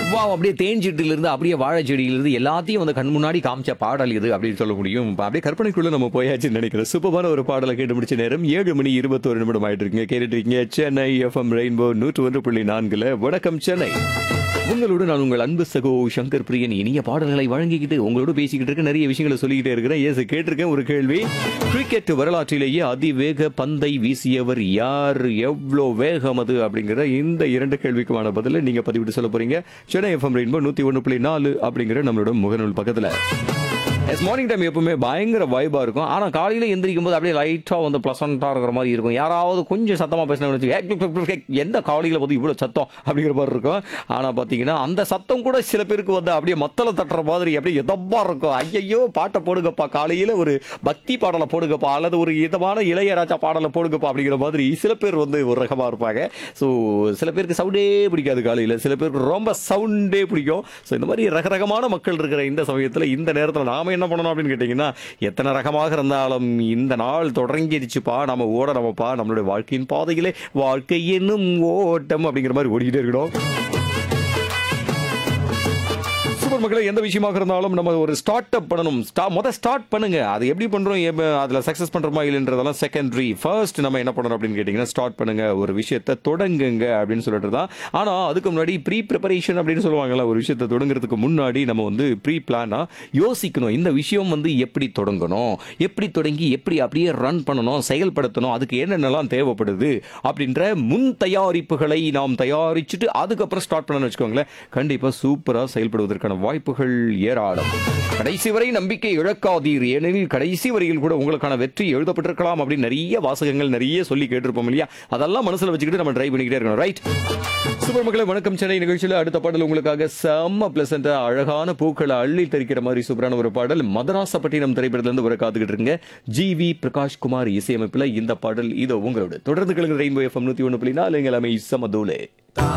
வா அப்படியே தேன்சிட்டுல இருந்து அப்படியே வாழை செடியில இருந்து எல்லாத்தையும் வந்து கண் முன்னாடி காமிச்ச பாடல் இது அப்படின்னு சொல்ல முடியும் இப்ப அப்படியே கற்பனைக்குள்ள நம்ம போயாச்சுன்னு நினைக்கிறேன் சூப்பரான ஒரு பாடலை கேட்டு முடிச்ச நேரம் ஏழு மணி இருபத்தோரு நிமிடம் ஆயிட்டு இருக்கீங்க கேட்டுட்டு இருக்கீங்க சென்னை எஃப்எம் ரெயின்போ நூற்று ஒன்று புள்ளி நான்குல வணக்கம் சென்னை உங்களோடு நான் உங்கள் அன்பு சகோ சங்கர் பிரியன் இனிய பாடல்களை வழங்கிக்கிட்டு உங்களோட பேசிக்கிட்டு இருக்க நிறைய விஷயங்களை சொல்லிக்கிட்டே இருக்கிறேன் ஏசு கேட்டிருக்கேன் ஒரு கேள்வி கிரிக்கெட் வரலாற்றிலேயே அதிவேக பந்தை வீசியவர் யார் எவ்வளோ வேகம் அது அப்படிங்கிற இந்த இரண்டு கேள்விக்குமான பதில நீங்க பதிவிட்டு சொல்ல போறீங்க சென்னை எஃப்எம் ரெயின்போ நூத்தி ஒன்று புள்ளி நாலு அப்படிங்கிற நம்மளோட முகநூல் பக்கத்துல எஸ் மார்னிங் டைம் எப்பவுமே பயங்கர வைபா இருக்கும் ஆனா காலையில எந்திரிக்கும் போது அப்படியே லைட்டா வந்து பிளசண்டா இருக்கிற மாதிரி இருக்கும் யாராவது கொஞ்சம் சத்தமா பேசினா எந்த காலையில வந்து இவ்வளவு சத்தம் அப்படிங்கிற மாதிரி இருக்கும் ஆனா பாத்தீங்கன்னா அந்த சத்தம் கூட சில பேருக்கு வந்து அப்படியே மத்தள தட்டுற மாதிரி அப்படியே எதப்பா இருக்கும் ஐயையோ பாட்டை போடுங்கப்பா காலையில ஒரு பக்தி பாடலை போடுங்கப்பா அல்லது ஒரு இதமான இளையராஜா பாடலை போடுங்கப்பா அப்படிங்கிற மாதிரி சில பேர் வந்து ஒரு ரகமா இருப்பாங்க ஸோ சில பேருக்கு சவுண்டே பிடிக்காது காலையில சில பேருக்கு ரொம்ப சவுண்டே பிடிக்கும் ஸோ இந்த மாதிரி ரகரகமான மக்கள் இருக்கிற இந்த சமயத்தில் இந்த நேரத்தில் நாம என்ன பண்ணணும் அப்படின்னு கேட்டிங்கன்னா எத்தனை ரகமாக இருந்தாலும் இந்த நாள் தொடங்கிடுச்சுப்பா நம்ம ஓட நம்மப்பா நம்மளுடைய வாழ்க்கையின் பாதையிலே வாழ்க்கை என்னும் ஓட்டம் அப்படிங்கிற மாதிரி ஓடிக்கிட்டே இருக்கணும் சூப்பர் மக்களே எந்த விஷயமாக இருந்தாலும் நம்ம ஒரு ஸ்டார்ட் அப் பண்ணணும் ஸ்டா முத ஸ்டார்ட் பண்ணுங்க அது எப்படி பண்றோம் எப்ப அதுல சக்சஸ் பண்றோமா இல்லைன்றதெல்லாம் செகண்டரி ஃபர்ஸ்ட் நம்ம என்ன பண்ணணும் அப்படின்னு கேட்டிங்கன்னா ஸ்டார்ட் பண்ணுங்க ஒரு விஷயத்தை தொடங்குங்க அப்படின்னு சொல்லிட்டு தான் ஆனா அதுக்கு முன்னாடி ப்ரீ ப்ரிப்பரேஷன் அப்படின்னு சொல்லுவாங்கல்ல ஒரு விஷயத்தை தொடங்குறதுக்கு முன்னாடி நம்ம வந்து ப்ரீ பிளானா யோசிக்கணும் இந்த விஷயம் வந்து எப்படி தொடங்கணும் எப்படி தொடங்கி எப்படி அப்படியே ரன் பண்ணணும் செயல்படுத்தணும் அதுக்கு என்னென்னலாம் தேவைப்படுது அப்படின்ற முன் தயாரிப்புகளை நாம் தயாரிச்சுட்டு அதுக்கப்புறம் ஸ்டார்ட் பண்ணணும்னு வச்சுக்கோங்களேன் கண்டிப்பா சூப்பரா செயல்படுவதற்கான வாய்ப்புகள் ஏராளம் கடைசி வரை நம்பிக்கை இழக்காதீர் ஏனெனில் கடைசி வரையில் கூட உங்களுக்கான வெற்றி எழுதப்பட்டிருக்கலாம் அப்படின்னு நிறைய வாசகங்கள் நிறைய சொல்லி கேட்டிருப்போம் இல்லையா அதெல்லாம் மனசுல வச்சுக்கிட்டு நம்ம ட்ரை பண்ணிக்கிட்டே இருக்கணும் ரைட் சூப்பர் மக்களை வணக்கம் சென்னை நிகழ்ச்சியில் அடுத்த பாடல் உங்களுக்காக செம்ம பிளசண்டா அழகான பூக்களை அள்ளி தரிக்கிற மாதிரி சூப்பரான ஒரு பாடல் மதராசப்பட்டினம் திரைப்படத்துல இருந்து ஒரு காத்துக்கிட்டு இருங்க ஜி வி பிரகாஷ் குமார் இசையமைப்புல இந்த பாடல் இதோ உங்களோட தொடர்ந்து கிழங்கு ரெயின்போ எஃப்எம் நூத்தி ஒன்று புள்ளி நாலு எங்கள் அமை சமதூலே